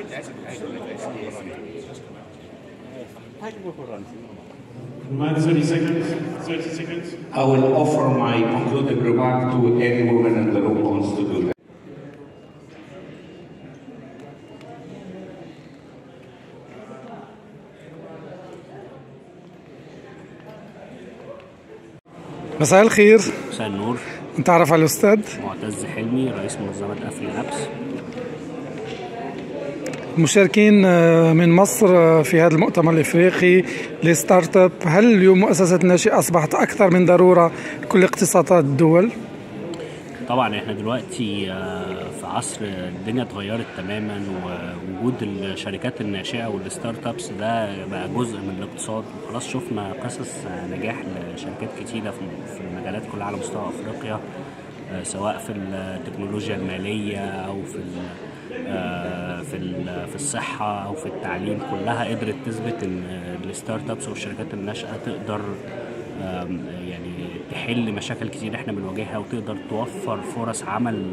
About 30 seconds. 30 seconds. I will offer my concluding remark to any woman in the room who wants to do that. مساء الخير مساء النور نتعرف على الأستاذ معتز حلمي رئيس منظمة أفري لابس المشاركين آه، من مصر آه، في هذا المؤتمر الإفريقي لستارت اب هل اليوم مؤسسة الناشئة أصبحت أكثر من ضرورة لكل اقتصادات الدول؟ طبعا احنا دلوقتي آه، في عصر الدنيا اتغيرت تماما ووجود الشركات الناشئة والستارت ابس ده بقى جزء من الاقتصاد وخلاص شفنا قصص نجاح لشركات كتيرة في في المجالات كلها على مستوى أفريقيا آه، سواء في التكنولوجيا المالية أو في ال- آه، في ال- في الصحة أو في التعليم كلها قدرت تثبت إن الستارت ابس والشركات الناشئة تقدر آم، يعني تحل مشاكل كتير احنا بنواجهها وتقدر توفر فرص عمل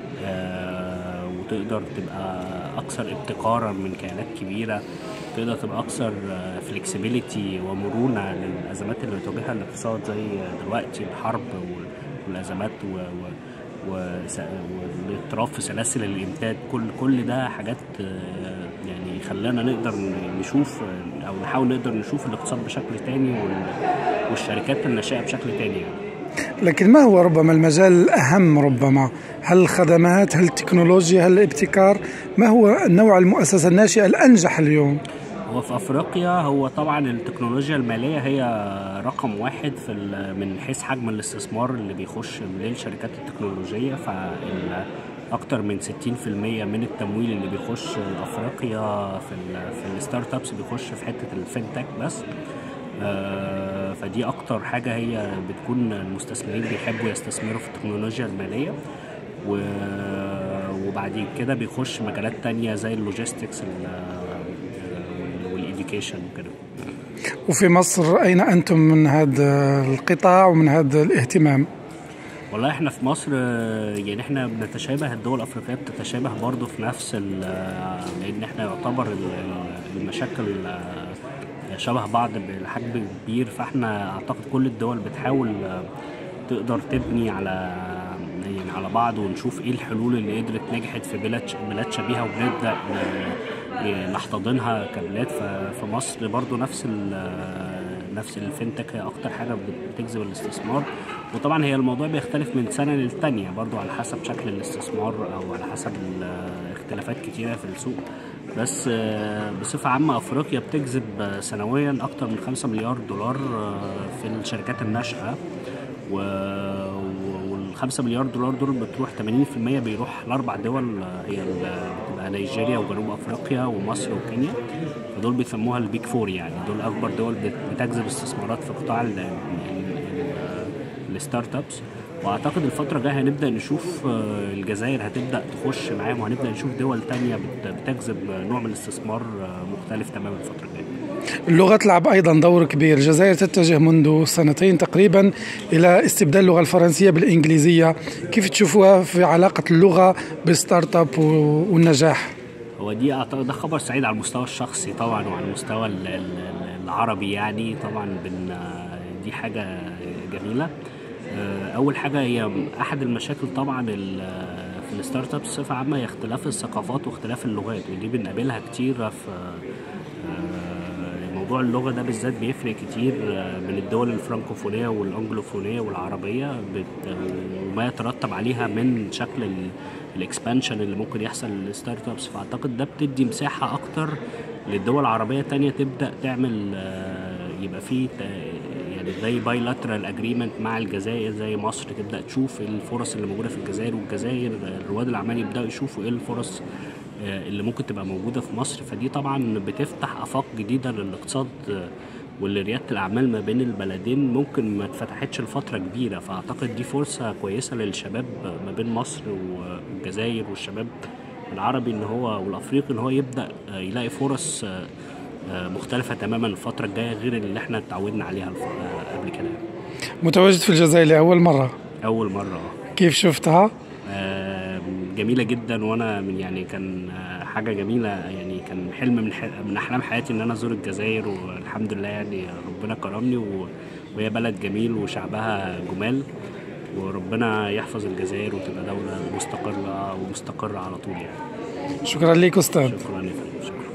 آه، وتقدر تبقى اكثر ابتكارا من كيانات كبيره تقدر تبقى اكثر فلكسبيليتي ومرونه للازمات اللي بتواجهها الاقتصاد زي دلوقتي الحرب وال- والازمات و, و وس- والاضطراب في سلاسل الامداد كل كل ده حاجات آه، يعني خلانا نقدر نشوف آه، او نحاول نقدر نشوف الاقتصاد بشكل تاني وال- والشركات الناشئه بشكل تاني يعني. لكن ما هو ربما المجال الأهم ربما هل الخدمات هل التكنولوجيا هل الابتكار ما هو نوع المؤسسة الناشئة الأنجح اليوم؟ هو في افريقيا هو طبعا التكنولوجيا الماليه هي رقم واحد في ال- من حيث حجم الاستثمار اللي بيخش للشركات التكنولوجيه فال اكتر من 60% من التمويل اللي بيخش افريقيا في ال في الستارت ابس بيخش في حته الفinTech بس آه، فدي اكتر حاجه هي بتكون المستثمرين بيحبوا يستثمروا في التكنولوجيا الماليه و وبعد كده بيخش مجالات تانية زي اللوجيستكس والإديوكيشن وكده وفي مصر أين أنتم من هذا القطاع ومن هذا الاهتمام؟ والله احنا في مصر آه، يعني احنا بنتشابه الدول الافريقيه بتتشابه برضه في نفس ال- آه، لان احنا يعتبر ال- ال- المشاكل آه، شبه بعض بحجم كبير فاحنا اعتقد كل الدول بتحاول آه، تقدر تبني على يعني على بعض ونشوف ايه الحلول اللي قدرت نجحت في بلاد بلاد شبيهه وبنبدا ن- نحتضنها كبلاد ف- في مصر برضو نفس ال نفس الفinTech هي اكتر حاجه بتجذب الاستثمار وطبعا هي الموضوع بيختلف من سنه للتانيه برضو على حسب شكل الاستثمار او على حسب الاختلافات كتيره في السوق بس آه، بصفه عامه افريقيا بتجذب آه، سنويا اكتر من 5 مليار دولار آه، في الشركات الناشئه و وال 5 مليار دولار دول بتروح 80% بيروح لاربع دول آه، هي ال- بتبقى نيجيريا وجنوب افريقيا ومصر وكينيا فدول بيسموها البيك فور يعني دول اكبر دول بت- بتجذب استثمارات في قطاع ال- ال- ال- الستارت ابس واعتقد الفتره الجايه هنبدا نشوف آه، الجزائر هتبدا تخش معاهم وهنبدا نشوف دول تانية بت- بتجذب نوع من الاستثمار آه، مختلف تماما الفتره الجايه اللغة تلعب أيضا دور كبير الجزائر تتجه منذ سنتين تقريبا إلى استبدال اللغة الفرنسية بالإنجليزية كيف تشوفوها في علاقة اللغة بالستارت اب و- والنجاح هو دي اعتقد ده خبر سعيد على المستوى الشخصي طبعا وعلى المستوى ال- ال- العربي يعني طبعا بن دي حاجه جميله آه، اول حاجه هي احد المشاكل طبعا ال- في الستارت اب بصفه عامه هي اختلاف الثقافات واختلاف اللغات ودي بنقابلها كتير في آه، موضوع اللغه ده بالذات بيفرق كتير آه، من الدول الفرنكوفونيه والانجلوفونيه والعربيه بت- وما يترتب عليها من شكل ال- الاكسبانشن اللي ممكن يحصل للستارت ابس فاعتقد ده بتدي مساحه اكتر للدول العربيه تانية تبدا تعمل آه، يبقى في ت- يعني زي بايلاترال اجريمنت مع الجزائر زي مصر تبدا تشوف الفرص اللي موجوده في الجزائر والجزائر رواد الاعمال يبداوا يشوفوا ايه الفرص آه، اللي ممكن تبقى موجوده في مصر فدي طبعا بتفتح افاق جديده للاقتصاد آه، واللي رياده الاعمال ما بين البلدين ممكن ما اتفتحتش لفتره كبيره فاعتقد دي فرصه كويسه للشباب ما بين مصر والجزائر والشباب العربي ان هو والافريقي ان هو يبدا آه، يلاقي فرص آه، آه، مختلفه تماما الفتره الجايه غير اللي احنا اتعودنا عليها الف- آه، قبل كده متواجد في الجزائر لأول مرة اول مره آه. كيف شفتها؟ آم، جميله جدا وانا من يعني كان آه، حاجه جميله يعني كان حلم من ح- من احلام حياتي ان انا ازور الجزائر والحمد لله يعني ربنا كرمني و- وهي بلد جميل وشعبها جمال وربنا يحفظ الجزائر وتبقى دوله مستقره ومستقره على طول يعني شكرا لك استاذ شكرا يا فندم شكرا